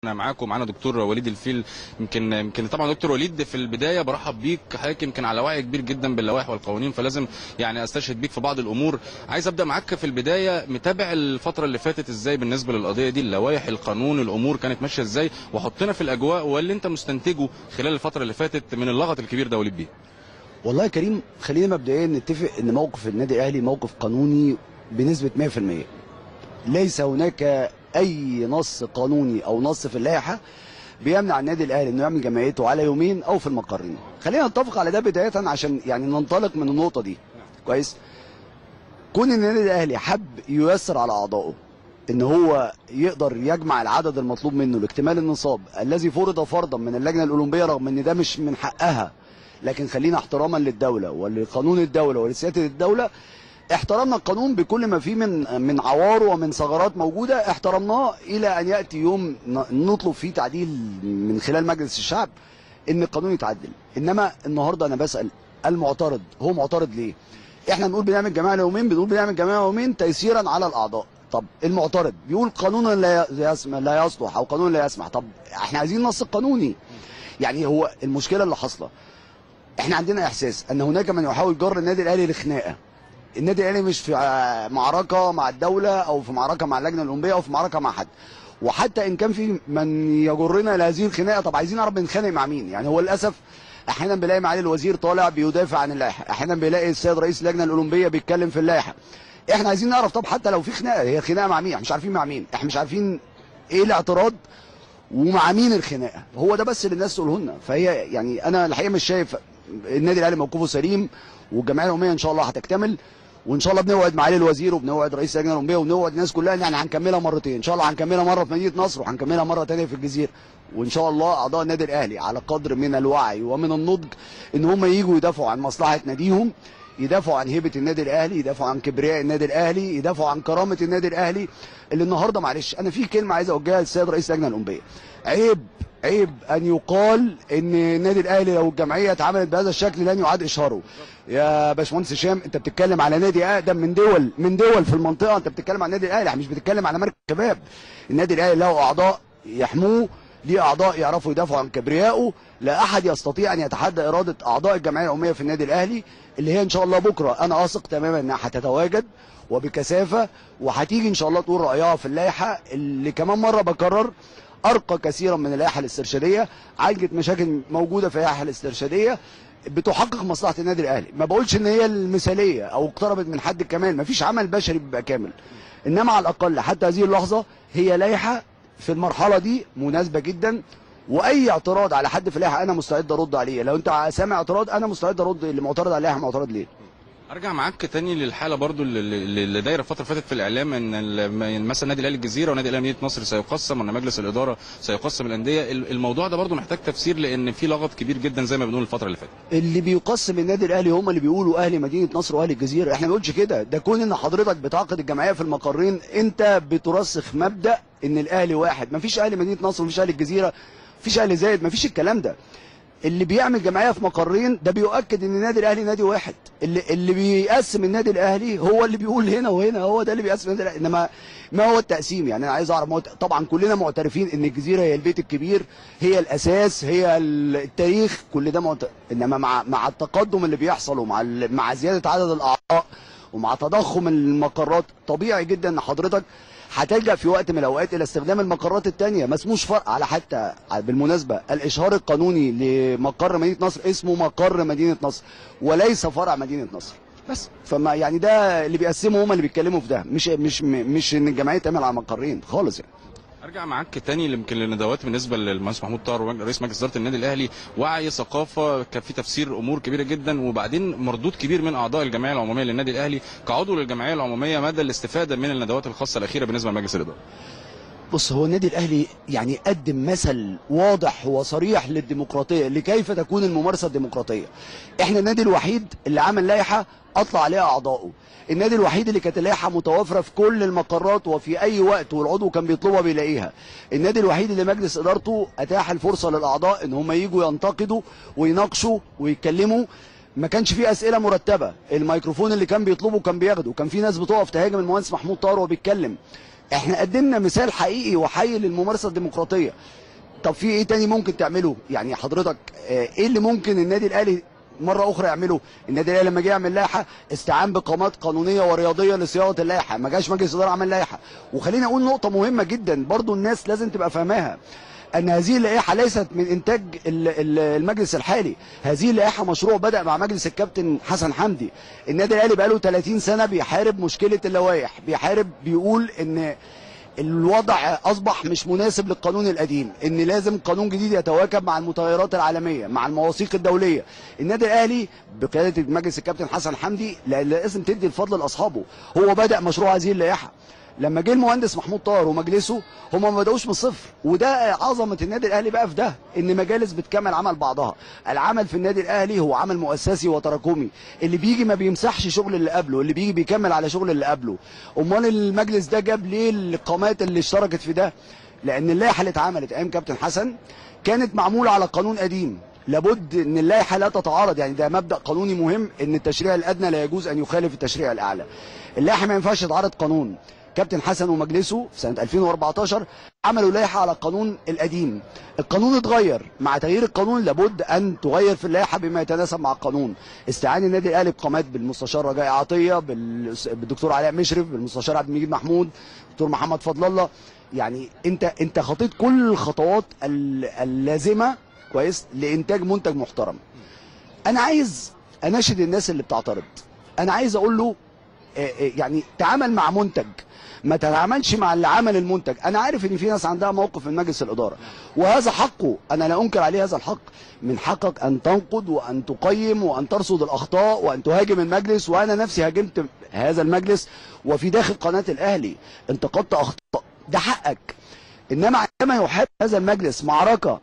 انا معاكم معانا دكتور وليد الفيل يمكن يمكن طبعا دكتور وليد في البدايه برحب بيك حضرتك يمكن على وعي كبير جدا باللوائح والقوانين فلازم يعني استشهد بيك في بعض الامور عايز ابدا معاك في البدايه متابع الفتره اللي فاتت ازاي بالنسبه للقضيه دي اللوائح القانون الامور كانت ماشيه ازاي وحطنا في الاجواء واللي انت مستنتجه خلال الفتره اللي فاتت من اللغط الكبير ده وليد بيه والله يا كريم خلينا مبدئيا نتفق ان موقف النادي الاهلي موقف قانوني بنسبه 100% ليس هناك اي نص قانوني او نص في اللائحه بيمنع النادي الاهلي انه يعمل جمعيته على يومين او في المقرين خلينا نتفق على ده بدايه عشان يعني ننطلق من النقطه دي كويس كون ان النادي الاهلي حب ييسر على اعضائه ان هو يقدر يجمع العدد المطلوب منه لاكتمال النصاب الذي فرض فرضا من اللجنه الاولمبيه رغم ان ده مش من حقها لكن خلينا احتراما للدوله ولقانون الدوله ولسياده الدوله احترمنا القانون بكل ما فيه من من عوار ومن ثغرات موجوده احترمناه الى ان ياتي يوم نطلب فيه تعديل من خلال مجلس الشعب ان القانون يتعدل انما النهارده انا بسال المعترض هو معترض ليه احنا بنقول بنعمل جماعه يومين بنقول بنعمل جماعه يومين تيسيرا على الاعضاء طب المعترض بيقول قانون لا يسمح لا يصلح او قانون لا يسمح طب احنا عايزين نص قانوني يعني هو المشكله اللي حاصله احنا عندنا احساس ان هناك من يحاول جر النادي الاهلي لخناقه النادي الاهلي مش في معركه مع الدوله او في معركه مع اللجنه الاولمبيه او في معركه مع حد وحتى ان كان في من يجرنا لهذه الخناقه طب عايزين نعرف بنتخانق مع مين يعني هو للاسف احيانا بنلاقي معالي الوزير طالع بيدافع عن اللائحه احيانا بنلاقي السيد رئيس اللجنه الاولمبيه بيتكلم في اللائحه احنا عايزين نعرف طب حتى لو في خناقه هي خناقه مع مين احنا مش عارفين مع مين احنا مش عارفين ايه الاعتراض ومع مين الخناقه هو ده بس اللي الناس تقوله لنا فهي يعني انا الحقيقه مش شايف النادي الاهلي موقفه سليم والجمعيه العموميه ان شاء الله هتكتمل وان شاء الله بنوعد معالي الوزير وبنوعد رئيس اللجنه الاولمبيه وبنوعد الناس كلها ان احنا هنكملها مرتين ان شاء الله هنكملها مره في مدينه نصر وهنكملها مره ثانيه في الجزيره وان شاء الله اعضاء النادي الاهلي على قدر من الوعي ومن النضج ان هم يجوا يدافعوا عن مصلحه ناديهم يدافعوا عن هيبه النادي الاهلي يدافعوا عن كبرياء النادي الاهلي يدافعوا عن كرامه النادي الاهلي اللي النهارده معلش انا في كلمه عايز اوجهها للسيد رئيس اللجنه الاولمبيه عيب عيب ان يقال ان النادي الاهلي لو الجمعيه اتعملت بهذا الشكل لن يعاد اشهاره يا باشمهندس هشام انت بتتكلم على نادي اقدم من دول من دول في المنطقه انت بتتكلم على النادي الاهلي مش بتتكلم على مركز شباب النادي الاهلي له اعضاء يحموه ليه اعضاء يعرفوا يدافعوا عن كبريائه لا احد يستطيع ان يتحدى اراده اعضاء الجمعيه العموميه في النادي الاهلي اللي هي ان شاء الله بكره انا اثق تماما انها هتتواجد وبكثافه وهتيجي ان شاء الله تقول رايها في اللائحه اللي كمان مره بكرر ارقى كثيرا من اللائحه الاسترشاديه عالجت مشاكل موجوده في اللائحه الاسترشاديه بتحقق مصلحه النادي الاهلي ما بقولش ان هي المثاليه او اقتربت من حد الكمال ما فيش عمل بشري بيبقى كامل انما على الاقل حتى هذه اللحظه هي لائحه في المرحله دي مناسبه جدا واي اعتراض على حد في اللائحه انا مستعد ارد عليه لو انت سامع اعتراض انا مستعد ارد اللي معترض على اللائحه معترض ليه ارجع معاك تاني للحاله برضو اللي اللي دايره الفتره اللي فاتت في الاعلام ان مثلا نادي الاهلي الجزيره ونادي الاهلي مدينه نصر سيقسم وان مجلس الاداره سيقسم الانديه الموضوع ده برضو محتاج تفسير لان في لغط كبير جدا زي ما بنقول الفتره اللي فاتت اللي بيقسم النادي الاهلي هم اللي بيقولوا اهلي مدينه نصر واهلي الجزيره احنا ما بنقولش كده ده كون ان حضرتك بتعقد الجمعيه في المقرين انت بترسخ مبدا ان الاهلي واحد ما فيش اهلي مدينه نصر ومفيش اهلي الجزيره مفيش اهلي زايد مفيش الكلام ده اللي بيعمل جمعيه في مقرين ده بيؤكد ان النادي الاهلي نادي واحد اللي اللي بيقسم النادي الاهلي هو اللي بيقول هنا وهنا هو ده اللي بيقسم النادي الاهلي انما ما هو التقسيم يعني انا عايز اعرف هو طبعا كلنا معترفين ان الجزيره هي البيت الكبير هي الاساس هي التاريخ كل ده معترف انما مع مع التقدم اللي بيحصل ومع مع زياده عدد الاعضاء ومع تضخم المقرات طبيعي جدا ان حضرتك هتلجا في وقت من الاوقات الى استخدام المقرات الثانيه ما اسموش فرق على حتى بالمناسبه الاشهار القانوني لمقر مدينه نصر اسمه مقر مدينه نصر وليس فرع مدينه نصر بس فما يعني ده اللي بيقسموا هم اللي بيتكلموا في ده مش مش مش ان الجمعيه تعمل على مقرين خالص يعني ارجع معاك تاني يمكن للندوات بالنسبه للمهندس محمود طاهر رئيس مجلس اداره النادي الاهلي وعي ثقافه كان في تفسير امور كبيره جدا وبعدين مردود كبير من اعضاء الجمعيه العموميه للنادي الاهلي كعضو للجمعيه العموميه مدى الاستفاده من الندوات الخاصه الاخيره بالنسبه لمجلس الاداره بص هو النادي الاهلي يعني قدم مثل واضح وصريح للديمقراطيه لكيف تكون الممارسه الديمقراطيه احنا النادي الوحيد اللي عمل لائحه اطلع عليها اعضائه النادي الوحيد اللي كانت اللائحه متوافره في كل المقرات وفي اي وقت والعضو كان بيطلبها بيلاقيها النادي الوحيد اللي مجلس ادارته اتاح الفرصه للاعضاء ان هم يجوا ينتقدوا ويناقشوا ويتكلموا ما كانش فيه اسئله مرتبه الميكروفون اللي كان بيطلبه كان بياخده كان في ناس بتقف تهاجم المهندس محمود طاهر وهو بيتكلم احنا قدمنا مثال حقيقي وحي للممارسه الديمقراطيه طب في ايه تاني ممكن تعمله يعني حضرتك آه، ايه اللي ممكن النادي الاهلي مره اخرى يعمله النادي الاهلي لما جه يعمل لائحه استعان بقامات قانونيه ورياضيه لصياغه اللائحه ما جاش مجلس اداره عمل لائحه وخليني اقول نقطه مهمه جدا برضو الناس لازم تبقى فاهماها ان هذه اللائحه ليست من انتاج ال- ال- المجلس الحالي هذه اللائحه مشروع بدا مع مجلس الكابتن حسن حمدي النادي الاهلي بقاله 30 سنه بيحارب مشكله اللوائح بيحارب بيقول ان الوضع اصبح مش مناسب للقانون القديم ان لازم قانون جديد يتواكب مع المتغيرات العالميه مع المواثيق الدوليه النادي الاهلي بقياده مجلس الكابتن حسن حمدي لا- لازم تدي الفضل لاصحابه هو بدا مشروع هذه اللائحه لما جه المهندس محمود طاهر ومجلسه هم ما بداوش من الصفر وده عظمه النادي الاهلي بقى في ده ان مجالس بتكمل عمل بعضها العمل في النادي الاهلي هو عمل مؤسسي وتراكمي اللي بيجي ما بيمسحش شغل اللي قبله اللي بيجي بيكمل على شغل اللي قبله امال المجلس ده جاب ليه القامات اللي اشتركت في ده لان اللائحه اللي اتعملت ايام كابتن حسن كانت معموله على قانون قديم لابد ان اللائحه لا تتعارض يعني ده مبدا قانوني مهم ان التشريع الادنى لا يجوز ان يخالف التشريع الاعلى اللائحه ما ينفعش تعارض قانون كابتن حسن ومجلسه في سنه 2014 عملوا لائحه على القانون القديم القانون اتغير مع تغيير القانون لابد ان تغير في اللائحه بما يتناسب مع القانون استعان النادي الاهلي بقامات بالمستشار رجاء عطيه بال- بالدكتور علاء مشرف بالمستشار عبد المجيد محمود دكتور محمد فضل الله يعني انت انت خطيت كل الخطوات ال- اللازمه كويس لانتاج منتج محترم انا عايز اناشد الناس اللي بتعترض انا عايز اقول له آه، آه، يعني تعامل مع منتج ما تتعاملش مع اللي عمل المنتج انا عارف ان في ناس عندها موقف من مجلس الاداره وهذا حقه انا لا انكر عليه هذا الحق من حقك ان تنقد وان تقيم وان ترصد الاخطاء وان تهاجم المجلس وانا نفسي هاجمت هذا المجلس وفي داخل قناه الاهلي انتقدت اخطاء ده حقك انما عندما يحارب هذا المجلس معركه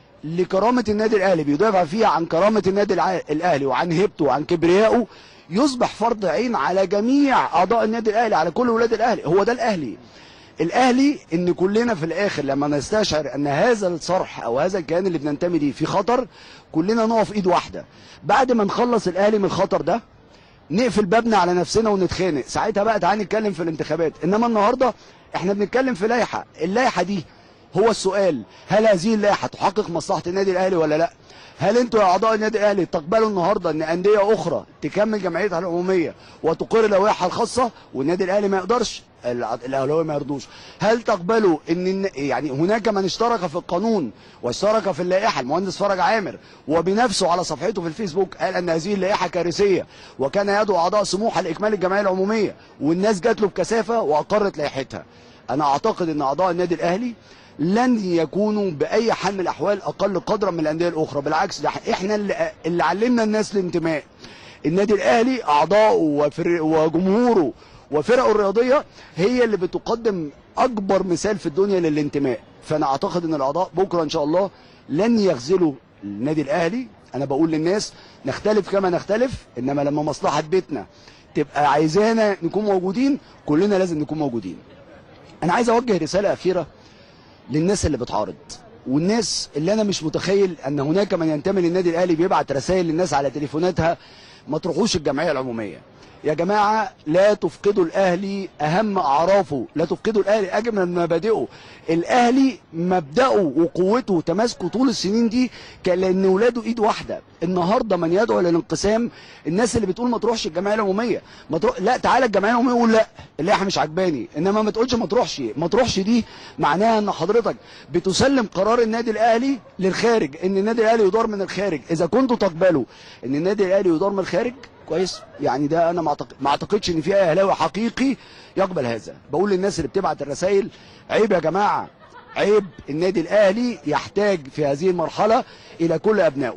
لكرامه النادي الاهلي بيدافع فيها عن كرامه النادي الع- الاهلي وعن هيبته وعن كبريائه يصبح فرض عين على جميع اعضاء النادي الاهلي على كل ولاد الاهلي هو ده الاهلي الاهلي ان كلنا في الاخر لما نستشعر ان هذا الصرح او هذا الكيان اللي بننتمي ليه في خطر كلنا نقف ايد واحده بعد ما نخلص الاهلي من الخطر ده نقفل بابنا على نفسنا ونتخانق ساعتها بقى تعالى نتكلم في الانتخابات انما النهارده احنا بنتكلم في لائحه اللائحه دي هو السؤال هل هذه اللائحه تحقق مصلحه النادي الاهلي ولا لا هل انتوا يا اعضاء النادي الاهلي تقبلوا النهارده ان انديه اخرى تكمل جمعيتها العموميه وتقر لوائحها الخاصه والنادي الاهلي ما يقدرش الع- الاهلاويه ما يرضوش هل تقبلوا ان الن- يعني هناك من اشترك في القانون واشترك في اللائحه المهندس فرج عامر وبنفسه على صفحته في الفيسبوك قال ان هذه اللائحه كارثيه وكان يدعو اعضاء سموحه لاكمال الجمعيه العموميه والناس جات له بكثافه واقرت لائحتها انا اعتقد ان اعضاء النادي الاهلي لن يكونوا باي حال من الاحوال اقل قدرا من الانديه الاخرى بالعكس ده احنا اللي, اللي علمنا الناس الانتماء النادي الاهلي اعضائه وفر- وجمهوره وفرقه الرياضيه هي اللي بتقدم اكبر مثال في الدنيا للانتماء فانا اعتقد ان الاعضاء بكره ان شاء الله لن يخذلوا النادي الاهلي انا بقول للناس نختلف كما نختلف انما لما مصلحه بيتنا تبقى عايزانا نكون موجودين كلنا لازم نكون موجودين انا عايز اوجه رساله اخيره للناس اللي بتعارض والناس اللي انا مش متخيل ان هناك من ينتمي للنادي الاهلي بيبعت رسائل للناس على تليفوناتها ما تروحوش الجمعيه العموميه يا جماعه لا تفقدوا الاهلي اهم اعرافه لا تفقدوا الاهلي اجمل من مبادئه الاهلي مبداه وقوته وتماسكه طول السنين دي كان لان ولاده ايد واحده النهارده من يدعو للانقسام الناس اللي بتقول ما تروحش الجمعيه العموميه ما تروح لا تعالى الجمعيه العموميه وقول لا اللائحه مش عجباني انما ما تقولش ما تروحش ما تروحش دي معناها ان حضرتك بتسلم قرار النادي الاهلي للخارج ان النادي الاهلي يدار من الخارج اذا كنتوا تقبلوا ان النادي الاهلي يدار من الخارج كويس يعني ده انا ما أعتقد- ما اعتقدش ان في اي اهلاوي حقيقي يقبل هذا بقول للناس اللي بتبعت الرسائل عيب يا جماعه عيب النادي الاهلي يحتاج في هذه المرحله الى كل ابنائه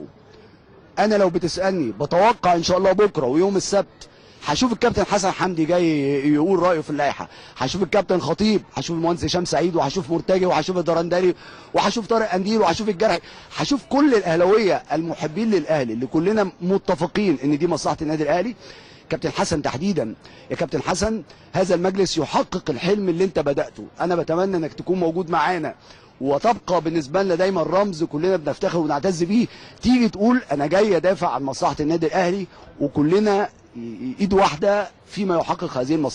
انا لو بتسالني بتوقع ان شاء الله بكره ويوم السبت هشوف الكابتن حسن حمدي جاي يقول رايه في اللائحه هشوف الكابتن خطيب هشوف المهندس هشام سعيد وهشوف مرتجي وهشوف الدرندلي وهشوف طارق قنديل وهشوف الجرحي هشوف كل الاهلاويه المحبين للاهلي اللي كلنا متفقين ان دي مصلحه النادي الاهلي كابتن حسن تحديدا يا كابتن حسن هذا المجلس يحقق الحلم اللي انت بدأته انا بتمنى انك تكون موجود معانا وتبقى بالنسبه لنا دايما رمز كلنا بنفتخر ونعتز بيه تيجي تقول انا جاي ادافع عن مصلحه النادي الاهلي وكلنا ايد واحده فيما يحقق هذه المصلحه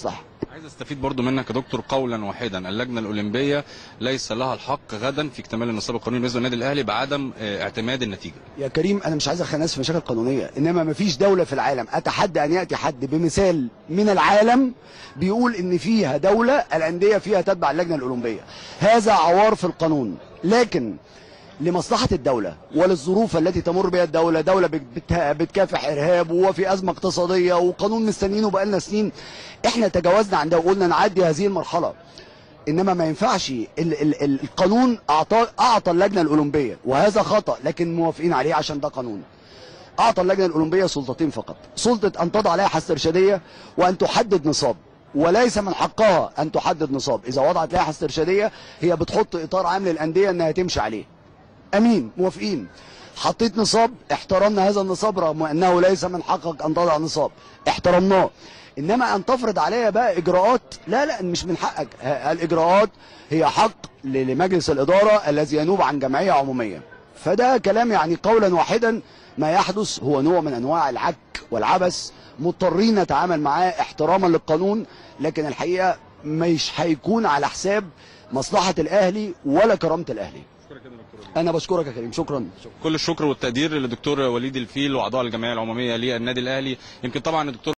عايز استفيد برضو منك يا دكتور قولا واحدا اللجنه الاولمبيه ليس لها الحق غدا في اكتمال النصاب القانوني بالنسبه للنادي الاهلي بعدم آه، اعتماد النتيجه يا كريم انا مش عايز ادخل الناس في مشاكل قانونيه انما ما فيش دوله في العالم اتحدى ان ياتي حد بمثال من العالم بيقول ان فيها دوله الانديه فيها تتبع اللجنه الاولمبيه هذا عوار في القانون لكن لمصلحة الدولة وللظروف التي تمر بها الدولة دولة بت- بت- بتكافح إرهاب وفي أزمة اقتصادية وقانون مستنينه بقالنا سنين إحنا تجاوزنا عن ده وقلنا نعدي هذه المرحلة انما ما ينفعش ال ال ال القانون اعطى اعطى اللجنه الاولمبيه وهذا خطا لكن موافقين عليه عشان ده قانون اعطى اللجنه الاولمبيه سلطتين فقط سلطه ان تضع لائحه استرشاديه وان تحدد نصاب وليس من حقها ان تحدد نصاب اذا وضعت لائحه استرشاديه هي بتحط اطار عام للانديه انها تمشي عليه امين موافقين حطيت نصاب احترمنا هذا النصاب رغم انه ليس من حقك ان تضع نصاب احترمناه انما ان تفرض عليا بقى اجراءات لا لا مش من حقك ه- الاجراءات هي حق ل- لمجلس الاداره الذي ينوب عن جمعيه عموميه فده كلام يعني قولا واحدا ما يحدث هو نوع من انواع العك والعبث مضطرين نتعامل معاه احتراما للقانون لكن الحقيقه مش هيكون على حساب مصلحه الاهلي ولا كرامه الاهلي انا بشكرك يا كريم شكرا, شكرا. كل الشكر والتقدير للدكتور وليد الفيل واعضاء الجمعيه العموميه للنادي الاهلي يمكن طبعا الدكتور